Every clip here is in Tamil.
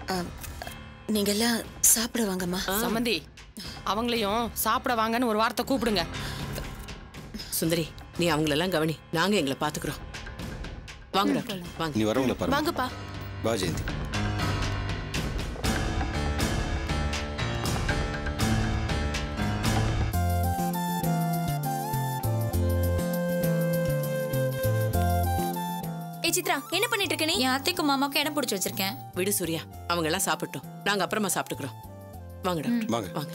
ஆ, நீங்க எல்லாம் சாப்பிட வாங்கம்மா சம்மந்தி அவங்களையும் சாப்பிட வாங்கன்னு ஒரு வார்த்தை கூப்பிடுங்க சுந்தரி நீ அவங்களெல்லாம் கவனி நாங்க எங்களை பாத்துக்கிறோம் வாங்க டாக்டர் வாங்க நீ வரவங்கள பாருங்க வாங்கப்பா வா ஜெயந்தி ஏ சித்ரா என்ன பண்ணிட்டு இருக்க நீ என் அத்தைக்கும் மாமாவுக்கும் இடம் பிடிச்சி வச்சிருக்கேன் விடு சூர்யா அவங்க எல்லாம் சாப்பிட்டோம் நாங்க அப்புறமா சாப்பிட்டுக்கிறோம் வாங்க டாக்டர் வாங்க வாங்க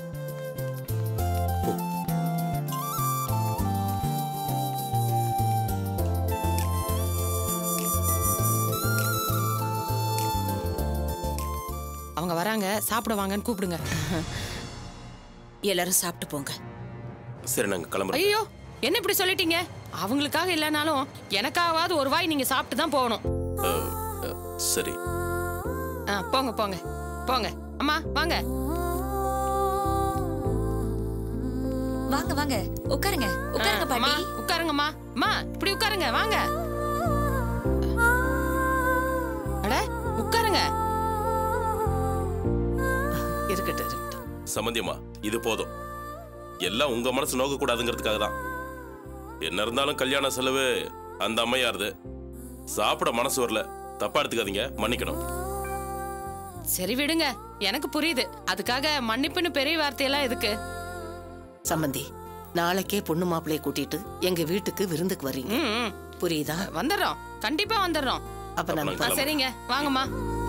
அவங்க வராங்க சாப்பிட வாங்கன்னு கூப்பிடுங்க எல்லாரும் சாப்பிட்டு போங்க சரி நாங்க கிளம்புறோம் ஐயோ என்ன இப்படி சொல்லிட்டீங்க அவங்களுக்காக இல்லைனாலும் எனக்காவது ஒரு வாய் நீங்க சாப்பிட்டு தான் போகணும் அஹ், அஹ், சரி ஆ, போங்க போங்க போங்க அம்மா வாங்க வாங்க வாங்க உட்காருங்க உட்காருங்க ஆ, அம்மா, பாட்டி உட்காருங்கம்மா அம்மா இப்படி உட்காருங்க வாங்க அட உட்காருங்க இருக்கட்டும் இருக்கட்டும் சம்மந்தியம்மா இது போதும் எல்லாம் உங்க மனசு நோக்க கூடாதுங்கிறதுக்காக தான் என்ன இருந்தாலும் கல்யாண செலவு அந்த அம்மையாருது சாப்பிட மனசு வரல தப்பா எடுத்துக்காதீங்க மன்னிக்கணும் சரி விடுங்க எனக்கு புரியுது அதுக்காக மன்னிப்புன்னு பெரிய வார்த்தையெல்லாம் எதுக்கு சம்பந்தி நாளைக்கே பொண்ணு மாப்பிள்ளைய கூட்டிட்டு எங்க வீட்டுக்கு விருந்துக்கு வர்றீங்க ம், ம். புரியுதா வந்துடுறோம் கண்டிப்பா வந்துடுறோம் அப்ப நான் அப்ப ஆ, சரிங்க வாங்கம்மா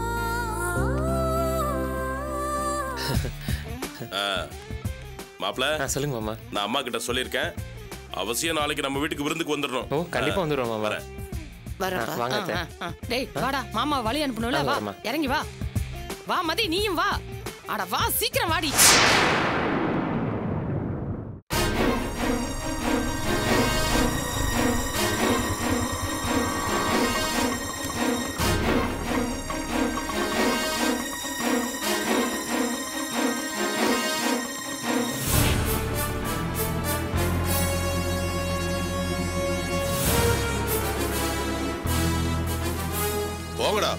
மாப்பிள ஆ சொல்லுங்க மாமா நான் அம்மா கிட்ட சொல்லியிருக்கேன் அவசியம் நாளைக்கு நம்ம வீட்டுக்கு விருந்துக்கு வந்துடணும் ஓ கண்டிப்பா வந்துடுவோம் மாமா வரேன் ஆ, வரப்பா வாங்க ஆ, அத்தை. ஆ, ஆ. டேய் வாடா மாமா வழி அனுப்பணும்ல ஆ, வா வரேம்மா. இறங்கி வா வா மதி நீயும் வா அட வா சீக்கிரம் வாடி போங்கடா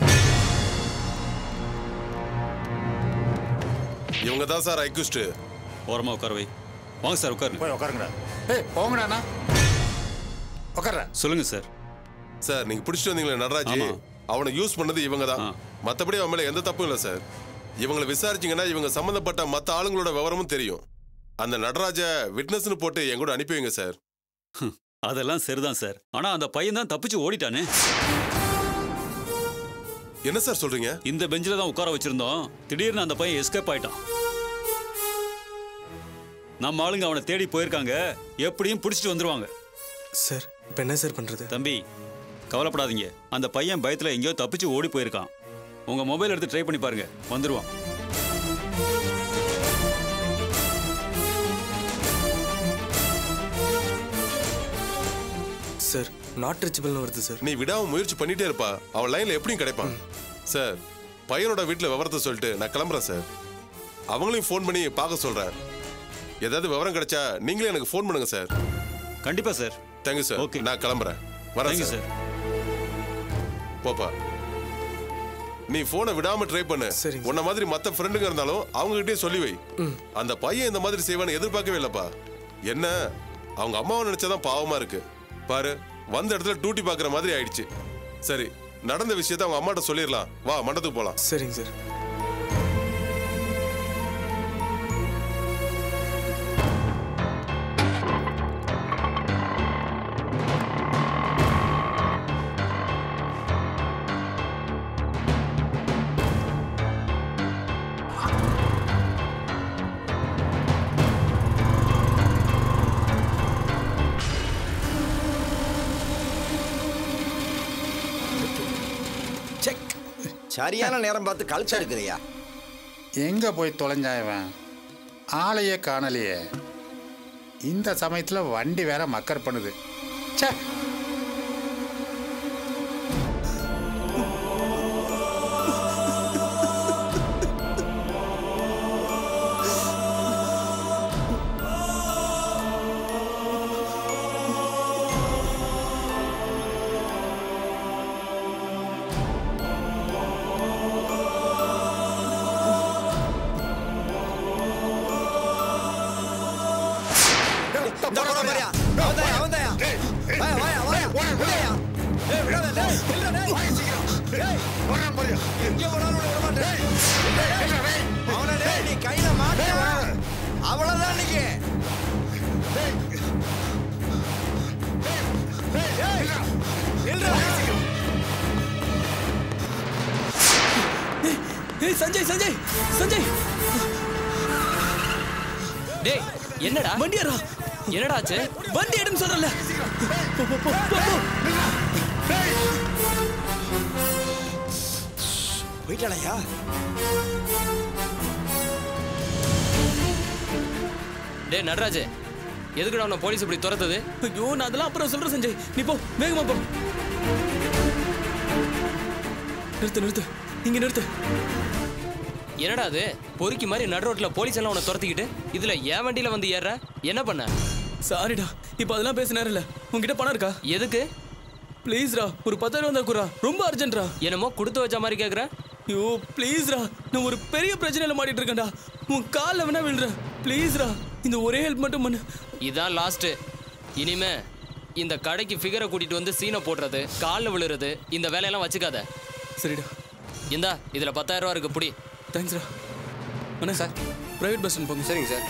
இவங்க தான் சார் ஐக்குஸ்ட் ஓரமா உட்கார வை வாங்க சார் உட்காருங்க போய் உட்காருங்கடா ஏய் போங்கடாண்ணா உட்கார்ற சொல்லுங்க சார் சார் நீங்க பிடிச்சிட்டு வந்தீங்களே நடராஜ் ஆமா. அவனை யூஸ் பண்ணது இவங்க தான் ஆ. மத்தபடி அவன் மேல எந்த தப்பும் இல்லை சார் இவங்களை விசாரிச்சீங்கன்னா இவங்க சம்பந்தப்பட்ட மத்த ஆளுங்களோட விவரமும் தெரியும் அந்த நடராஜ விட்னஸ்னு போட்டு என் கூட அனுப்பி வைங்க சார் அதெல்லாம் சரிதான் சார் ஆனா அந்த பையன் தான் தப்பிச்சு ஓடிட்டானே என்ன சார் சொல்றீங்க இந்த பெஞ்சில தான் உட்கார வச்சிருந்தோம் திடீர்னு அந்த பையன் எஸ்கேப் ஆயிட்டான் நம்ம ஆளுங்க அவனை தேடி போயிருக்காங்க எப்படியும் பிடிச்சிட்டு வந்துருவாங்க சார் இப்போ என்ன சார் பண்றது தம்பி கவலைப்படாதீங்க அந்த பையன் பயத்துல எங்கேயோ தப்பிச்சு ஓடி போயிருக்கான் உங்க மொபைல் எடுத்து ட்ரை பண்ணி பாருங்க வந்துருவான் சார் நாட் ரிச்சபிள்னு வருது சார் நீ விடாம முயற்சி பண்ணிட்டே இருப்பா அவன் லைன்ல எப்படியும் கிடைப்பான் சார் பையனோட வீட்டுல விவரத்தை சொல்லிட்டு நான் கிளம்புறேன் சார் அவங்களையும் ஃபோன் பண்ணி பார்க்க சொல்றேன் ஏதாவது விவரம் கிடைச்சா நீங்களே எனக்கு ஃபோன் பண்ணுங்க சார் கண்டிப்பா சார் தேங்க்யூ சார் Okay. நான் கிளம்புறேன் வரேன் தேங்க்யூ சார் சார் போப்பா நீ போனை விடாம ட்ரை பண்ணு சரிங்க. உன்ன மாதிரி மத்த ஃப்ரெண்டுங்க இருந்தாலும் அவங்க கிட்டயே சொல்லி வை அந்த பையன் இந்த மாதிரி செய்வான்னு எதிர்பார்க்கவே இல்லப்பா என்ன அவங்க அம்மாவை நினைச்சாதான் பாவமா இருக்கு பாரு வந்த இடத்துல டியூட்டி பார்க்குற மாதிரி ஆயிடுச்சு சரி நடந்த விஷயத்த அவங்க அம்மாட்ட சொல்லிடலாம் வா மண்டத்துக்கு போலாம் சரிங்க சார் சரியான நேரம் பார்த்து கழிச்சு எடுக்கிறியா எங்க போய் தொலைஞ்சான் இவன் ஆளையே காணலையே இந்த சமயத்துல வண்டி வேற மக்கர் பண்ணுது ச்சே அவன்தாயா, அவன்தாயா. வாயா, வாயா, வாயா. விடாயா. ஏய், விடாத, டேய், இல்ல, டேய். டேய், எங்க போனாலும் உன்னை விட மாட்டேன். டேய், டேய், அவனை, டேய், நீ கையில மாட்ட. அவ்வளவுதான் இன்னைக்கு. டேய், நில்றா. ஏய் சஞ்சய் சஞ்சய் சஞ்சய் டேய் என்னடா வண்டியாரா என்னடா ஆச்சு வண்டி எடுன்னு சொல்றல போ, போ, போ, போ, போ. போயிட்டாளையா டேய் நடராஜ் எதுக்குடா உன்னை போலீஸ் இப்படி துரத்துது ஐயோ நான் அதெல்லாம் அப்புறம் சொல்றேன் சஞ்சய் நீ போ வேகமா போ நிறுத்து நிறுத்து இங்க நிறுத்து என்னடா அது பொறுக்கி மாதிரி நடு ரோட்ல போலீஸ் எல்லாம் உன்னை துரத்திக்கிட்டு இதுல என் வண்டியில வந்து ஏறுற என்ன பண்ண சாரிடா இப்போ அதெல்லாம் பேச நேரம் இல்ல உன்கிட்ட பணம் இருக்கா எதுக்கு ப்ளீஸ்ரா ஒரு பத்தாயிரம் வந்தா குறா ரொம்ப அர்ஜென்ட்ரா என்னமோ கொடுத்து வச்ச மாதிரி கேக்குற ஐயோ ப்ளீஸ்ரா நான் ஒரு பெரிய பிரச்சனையில மாட்டிட்டு இருக்கேன்டா உன் காலில் வேணா விழுறேன் ப்ளீஸ்ரா இந்த ஒரே ஹெல்ப் மட்டும் பண்ணு இதான் லாஸ்ட் இனிமே இந்த கடைக்கு ஃபிகரை கூட்டிட்டு வந்து சீனை போடுறது காலில் விழுறது இந்த வேலையெல்லாம் வச்சுக்காத சரிடா இந்தா இதுல பத்தாயிரம் ரூபா இருக்கு புடி தேங்க்ஸ்ரா அண்ணா சார் பிரைவேட் பஸ் ஸ்டாண்ட் போங்க சரிங்க சார்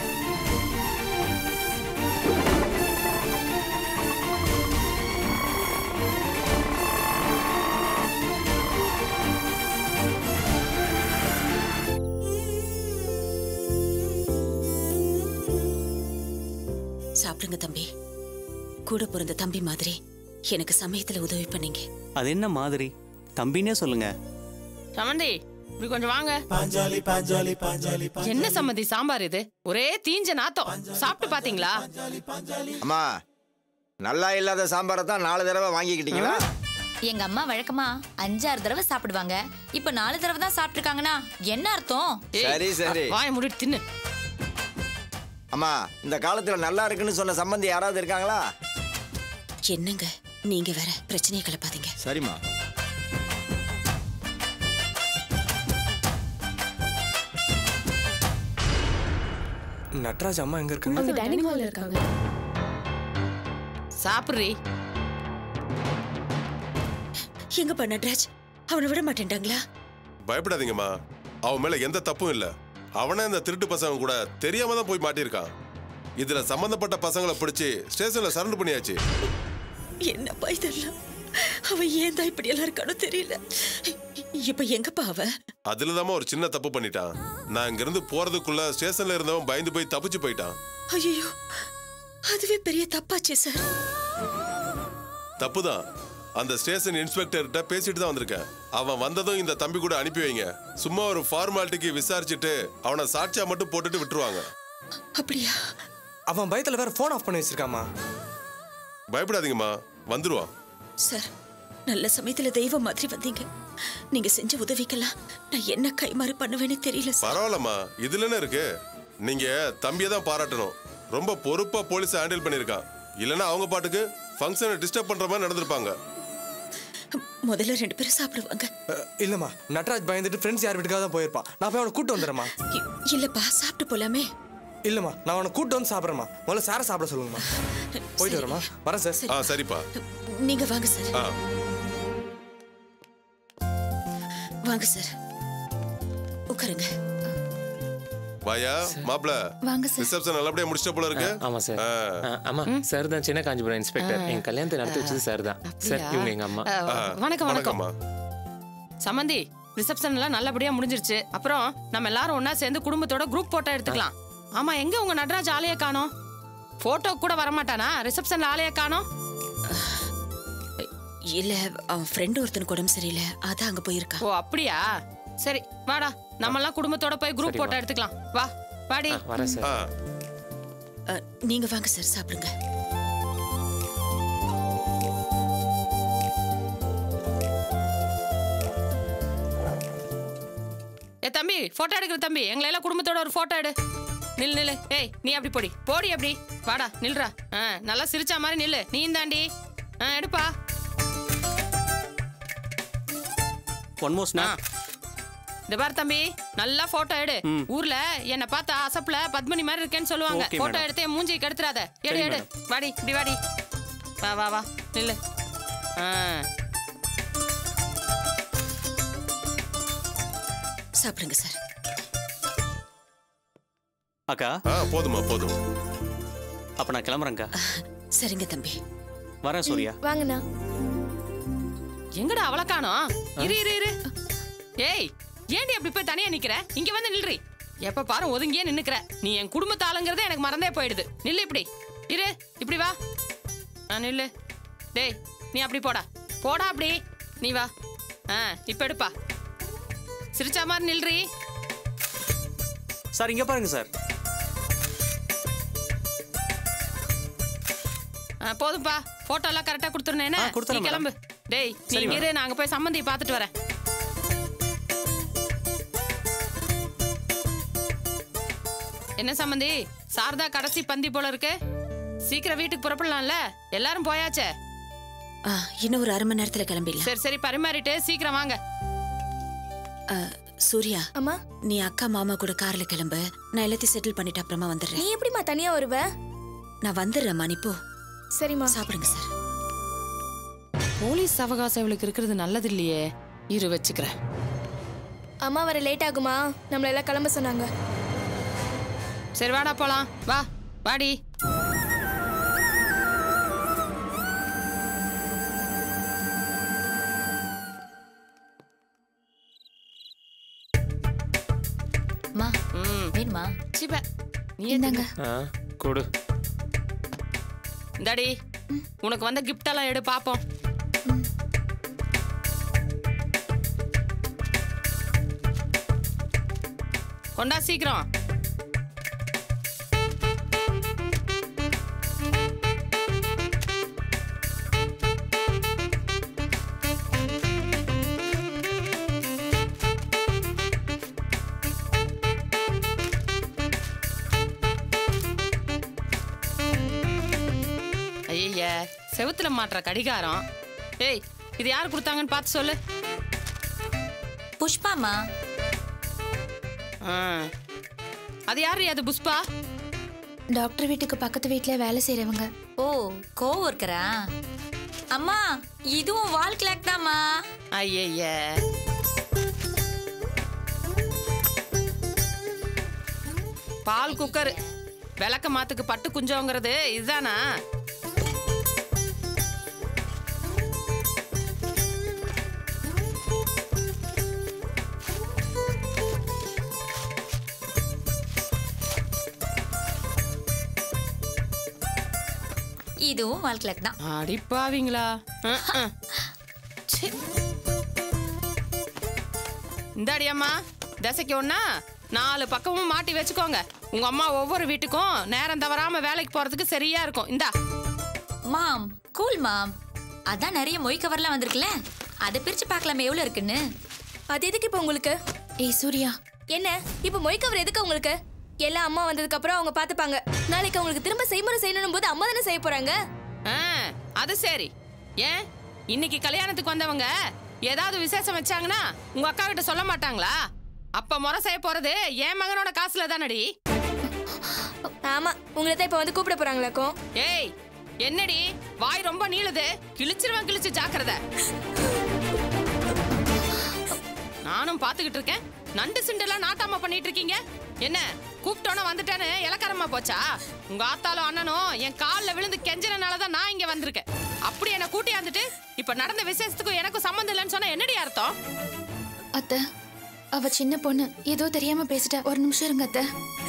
சாப்பிடுங்க தம்பி கூட பிறந்த தம்பி மாதிரி எனக்கு சமயத்துல உதவி பண்ணீங்க அது என்ன மாதிரி தம்பினே சொல்லுங்க சமந்தி இப்படி கொஞ்சம் வாங்க என்ன சம்மந்தி சாம்பார் இது ஒரே தீஞ்ச நாத்தம் சாப்பிட்டு பாத்தீங்களா அம்மா நல்லா இல்லாத சாம்பாரை தான் நாலு தடவை வாங்கிக்கிட்டீங்களா எங்க அம்மா வழக்கமா அஞ்சாறு தடவை சாப்பிடுவாங்க இப்ப நாலு தடவை தான் சாப்பிட்டுருக்காங்கன்னா என்ன அர்த்தம் சரி சரி வாய முடி தின்னு அம்மா இந்த காலத்துல நல்லா இருக்குன்னு சொன்ன சம்பந்தி யாராவது இருக்காங்களா என்னங்க நீங்க வேற பிரச்சனையை கிளப்பாதீங்க சரிம்மா நட்ராஜ் அம்மா எங்க இருக்காங்க அங்க டைனிங் ஹால்ல இருக்காங்க சாப்பிட்றி எங்கப்பா நட்ராஜ் அவனை விட மாட்டேன்டாங்களா பயப்படாதீங்கம்மா அவன் மேல எந்த தப்பும் இல்ல அவனே இந்த திருட்டு பசங்க கூட தெரியாம தான் போய் மாட்டியிருக்கான் இதுல சம்பந்தப்பட்ட பசங்களை பிடிச்சு ஸ்டேஷன்ல சரண்டர் பண்ணியாச்சு என்னப்பா இதெல்லாம் அவன் ஏன் தான் இப்படி எல்லாம் இருக்கானோ தெரியல இப்ப எங்கப்பா அவ அதுலதாம்மா ஒரு சின்ன தப்பு பண்ணிட்டான் நான் இங்க இருந்து போறதுக்குள்ள ஸ்டேஷன்ல இருந்தவன் பயந்து போய் தப்பிச்சு போயிட்டான் ஐயோ அதுவே பெரிய தப்பாச்சே சார் தப்புதான் அந்த ஸ்டேஷன் இன்ஸ்பெக்டர்கிட்ட பேசிட்டு தான் வந்திருக்கேன் அவன் வந்ததும் இந்த தம்பி கூட அனுப்பி வைங்க சும்மா ஒரு ஃபார்மாலிட்டிக்கு விசாரிச்சுட்டு அவனை சாட்சியா மட்டும் போட்டுட்டு விட்டுருவாங்க அப்படியா அவன் பயத்துல வேற ஃபோன் ஆஃப் பண்ணி வச்சிருக்காமா பயப்படாதீங்கம்மா வந்துருவான் சார் நல்ல சமயத்துல தெய்வம் மாதிரி வந்தீங்க நீங்க செஞ்ச உதவிக்கெல்லாம் நான் என்ன கைமாறு பண்ணுவேன்னு தெரியல சார் பரவாயில்லம்மா இதுல என்ன இருக்கு நீங்க தம்பியை தான் பாராட்டணும் ரொம்ப பொறுப்பா போலீஸ் ஹேண்டில் பண்ணிருக்கான் இல்லைன்னா அவங்க பாட்டுக்கு ஃபங்க்ஷனை டிஸ்டர்ப் பண்ற மாதிரி நடந்திருப்பாங்க முதல்ல ரெண்டு பேரும் சாப்பிடுவாங்க அஹ், இல்லம்மா நட்ராஜ் பயந்துட்டு ஃப்ரெண்ட்ஸ் யார் வீட்டுக்காக தான் போயிருப்பான் நான் போய் அவனை கூட்டு வந்துடுறேம்மா இ- இல்லப்பா சாப்பிட்டு போலாமே இல்லம்மா நான் அவனை கூட்டு வந்து சாப்பிட்றேம்மா முதல்ல சாரை சாப்பிட சொல்லுங்கம்மா போயிட்டு வரேம்மா வரேன் சார் ஆ சரிப்பா நீங்க வாங்க சார் ஆ வாங்க சார் உட்காருங்க வாயா மாப்பிள வாங்க சார். ரிசப்ஷன் நல்லபடியா முடிச்சிட்ட போல இருக்கு ஆமா சார் ஆ. ஆமா சார் தான் சின்ன காஞ்சிபுரம் இன்ஸ்பெக்டர் எங்க கல்யாணத்தை நடத்தி வச்சது சார் தான் சார் இவங்க எங்க அம்மா அஹ், வணக்கம் வணக்கம் வணக்கம்மா சமந்தி ரிசப்ஷன் எல்லாம் நல்லபடியா முடிஞ்சிருச்சு அப்புறம் நம்ம எல்லாரும் ஒண்ணா சேர்ந்து குடும்பத்தோட குரூப் போட்டோ எடுத்துக்கலாம் ஆமா எங்க உங்க நடராஜ் ஆளைய காணோம் போட்டோ கூட வரமாட்டானா ரிசப்ஷன்ல ஆளைய காணோம் இல்ல அவன் ஃப்ரெண்ட் ஒருத்தனுக்கு உடம்பு சரியில்லை அதான் அங்க போயிருக்கான் ஓ அப்படியா சரி வாடா நம்ம எல்லாம் குடும்பத்தோட போய் குரூப் சரிம்மா. போட்டோ எடுத்துக்கலாம் வா வாடி வரேன் ஆ அ, நீங்க வாங்க சார் சாப்பிடுங்க ஏ தம்பி போட்டோ எடுக்கிற தம்பி எங்களை எல்லாம் குடும்பத்தோட ஒரு போட்டோ எடு நில் நில்லு ஏய் நீ அப்படி போடி போடி அப்படி வாடா நில்றா ஆ நல்லா சிரிச்சா மாதிரி நில்லு நீ தாண்டி ஆ எடுப்பா ஒன் மோர் ஸ்நாக் இந்த பார் தம்பி நல்லா போட்டோ எடு ம். ஊர்ல என்ன பார்த்தா அசப்புல பத்மினி மாதிரி இருக்கேன்னு சொல்லுவாங்க Okay, போட்டோ madam. எடுத்து என் மூஞ்சி கெடுத்துறாத எடு சரி, எடு வாடி இப்படி வாடி வா வா வா நில்லு ஆ சாப்பிடுங்க சார் அக்கா ஆ போதுமா போதும் அப்ப நான் கிளம்புறேன்க்கா சரிங்க தம்பி வரேன் சூர்யா வாங்கண்ணா எங்கடா அவளை காணோம் இரு இரு இரு ஏய் ஏண்டி அப்படி போய் தனியா நிக்கிற இங்க வந்து நில்றி எப்ப பாரு ஒதுங்கியே நின்னுக்கிற நீ என் குடும்பத்து ஆளுங்கிறதே எனக்கு மறந்தே போயிடுது நில்லு இப்படி இரு இப்படி வா ஆ நில்லு டேய் நீ அப்படி போடா போடா அப்படி நீ வா ஆ இப்ப எடுப்பா சிரிச்சா மாதிரி நில்றி சார் இங்க பாருங்க சார் ஆ, போதும்பா போட்டோ எல்லாம் கரெக்டா கொடுத்துருனேன் ஆ, நீ கொடுத்துறேன் கிளம்பு டேய் நீ சரி, இங்க மேடம். இரு நாங்க போய் சம்மந்தியை பார்த்துட்டு வரேன் என்ன சம்மந்தி சாரதா கடைசி பந்தி போல இருக்கு சீக்கிரம் வீட்டுக்கு புறப்படலாம்ல எல்லாரும் போயாச்சே ஆ, இன்னும் ஒரு அரை மணி நேரத்துல கிளம்பிடலாம் சரி சரி பரிமாறிட்டு சீக்கிரம் வாங்க ஆ, சூர்யா அம்மா நீ அக்கா மாமா கூட கார்ல கிளம்பு நான் எல்லாத்தையும் செட்டில் பண்ணிட்டு அப்புறமா நீ வந்துடுறேன் எப்படிம்மா தனியா வருவ நான் வந்துடுறேம்மா நீ போ சரிம்மா சாப்பிடுங்க சார் போலீஸ் அவகாசம் இவளுக்கு இருக்கிறது நல்லது இல்லையே இரு வச்சுக்கிறேன் அம்மா வர லேட் ஆகுமா நம்மள எல்லாம் கிளம்ப சொன்னாங்க சரி வாடா போலாம் வா வாடி அம்மா ம் வேணுமா சிப்ப நீ இந்தாங்க ஆ கொடு இந்தாடி உனக்கு வந்த gift எல்லாம் எடு பாப்போம் கொண்டா சீக்கிரம் ஐய செவுத்துல மாட்டுற கடிகாரம் ஏய் இது யார் கொடுத்தாங்கன்னு பார்த்து சொல்லு புஷ்பாமா ஆ. அது யாரு அது புஷ்பா டாக்டர் வீட்டுக்கு பக்கத்து வீட்ல வேலை செய்றவங்க ஓ கோவம் இருக்கிறா அம்மா இதுவும் வால் கிளாக் தாம்மா ஐய பால் குக்கர் விளக்க மாத்துக்கு பட்டு குஞ்சோங்கிறது இதுதானா இதுவும் வால் கிளாக் தான் அடிப்பாவீங்களா அஹ், அஹ். ச்சீ. இந்தாடி அம்மா தசைக்கு ஒண்ணா நாலு பக்கமும் மாட்டி வச்சுக்கோங்க உங்க அம்மா ஒவ்வொரு வீட்டுக்கும் நேரம் தவறாம வேலைக்கு போறதுக்கு சரியா இருக்கும் இந்தா மாம் கூல் மாம் அதான் நிறைய மொய் கவர்லாம் வந்திருக்குல்ல அதை பிரிச்சு பார்க்கலாமே எவ்வளவு இருக்குன்னு அது எதுக்கு இப்போ உங்களுக்கு ஏய் சூர்யா என்ன இப்போ மொய் கவர் எதுக்கு உங்களுக்கு எல்லாம் அம்மா வந்ததுக்கு அப்புறம் அவங்க பாத்துப்பாங்க நாளைக்கு அவங்களுக்கு திரும்ப செய்முறை செய்யணும் போது அம்மா தானே செய்ய போறாங்க ஆ, அது சரி ஏன் இன்னைக்கு கல்யாணத்துக்கு வந்தவங்க ஏதாவது விசேஷம் வச்சாங்கன்னா உங்க அக்கா கிட்ட சொல்ல மாட்டாங்களா அப்ப முறை செய்ய போறது என் மகனோட காசுல தானடி ஆமா உங்களை தான் இப்போ வந்து கூப்பிட போறாங்களாக்கும் ஏய் என்னடி வாய் ரொம்ப நீளுது கிழிச்சிருவேன் கிழிச்சு ஜாக்கிரதை நானும் பாத்துக்கிட்டு இருக்கேன் நண்டு சிண்டெல்லாம் நாட்டாம பண்ணிட்டு இருக்கீங்க என்ன கூப்பிட்டோன்னு வந்துட்டேன்னு இலக்காரமா போச்சா உங்க ஆத்தாலும் அண்ணனும் என் காலில் விழுந்து கெஞ்சனால தான் நான் இங்க வந்திருக்கேன் அப்படி என்ன கூட்டியாந்துட்டு இப்ப நடந்த விசேஷத்துக்கும் எனக்கும் சம்மந்தம் இல்லைன்னு சொன்னா என்னடி அர்த்தம் அத்தை அவ சின்ன பொண்ணு ஏதோ தெரியாம பேசிட்டா ஒரு நிமிஷம் இருங்க அத்தை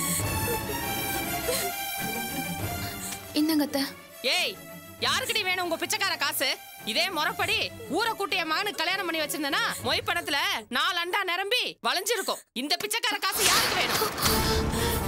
இந்தங்க அத்தை ஏய் யாருக்குடி வேணும் உங்க பிச்சைக்கார காசு இதே முறைப்படி ஊரை கூட்டி என் மகனுக்கு கல்யாணம் பண்ணி வச்சிருந்தேன்னா மொய் பணத்துல நாலு அண்டா நிரம்பி வளைஞ்சிருக்கும் இந்த பிச்சைக்கார காசு யாருக்கு வேணும்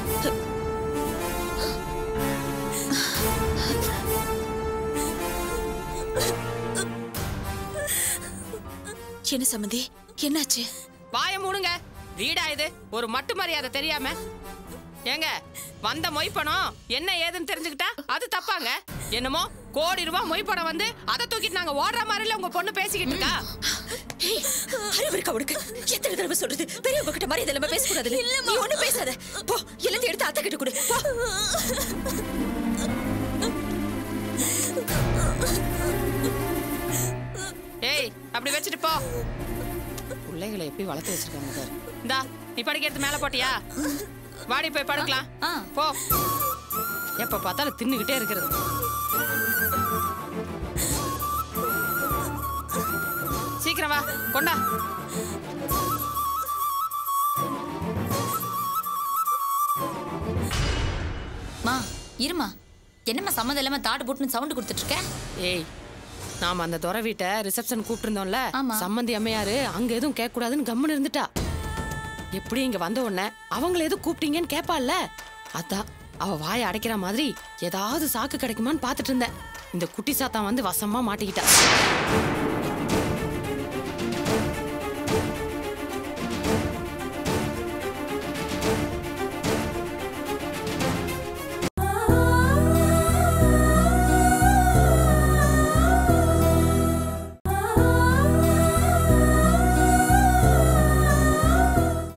என்ன சம்மந்தி என்னாச்சு வாய மூடுங்க வீடா இது ஒரு மட்டு மரியாதை தெரியாம ஏங்க வந்த மொய் பணம் என்ன ஏதுன்னு தெரிஞ்சுக்கிட்டா அது தப்பாங்க என்னமோ கோடி ரூபாய் மொய் படம் வந்து அதை தூக்கிட்டு நாங்க ஓடுற மாதிரில உங்க பொண்ணு பேசிக்கிட்டு இருக்கா ஏய், அறிவு இருக்கா உனக்கு எத்தனை தடவை சொல்றது பெரியவங்க கிட்ட மாதிரி இதெல்லாம் பேசக்கூடாது நீ ஒண்ணும் பேசாத போ எல்லாத்தையும் எடுத்து அத்தை கிட்ட கொடு போ ஏய் அப்படி வச்சுட்டு போ பிள்ளைகளை எப்படி வளர்த்து வச்சிருக்காங்க பாரு இந்தா நீ படிக்கிறது மேல போட்டியா வாடி போய் படுக்கலாம் போ எப்ப பார்த்தாலும் தின்னுகிட்டே இருக்கிறது சீக்கிரம் வா கொண்டா மா இருமா என்னம்மா சம்மந்தம் இல்லாம தாட்டு போட்டுன்னு சவுண்ட் கொடுத்துட்டு இருக்க ஏய் நாம அந்த துறை வீட்டை ரிசப்ஷன் கூப்பிட்டுருந்தோம்ல சம்மந்தி அம்மையாரு அங்க எதுவும் கேட்க கூடாதுன்னு கம்முன்னு இருந்துட்டா எப்படி இங்க வந்த உடனே அவங்கள எதுவும் கூப்பிட்டீங்கன்னு கேட்பாள்ல அதான் அவ வாயை அடைக்கிற மாதிரி ஏதாவது சாக்கு கிடைக்குமான்னு பார்த்துட்டு இருந்தேன் இந்த குட்டி சாத்தான் வந்து வசமா மாட்டிக்கிட்டா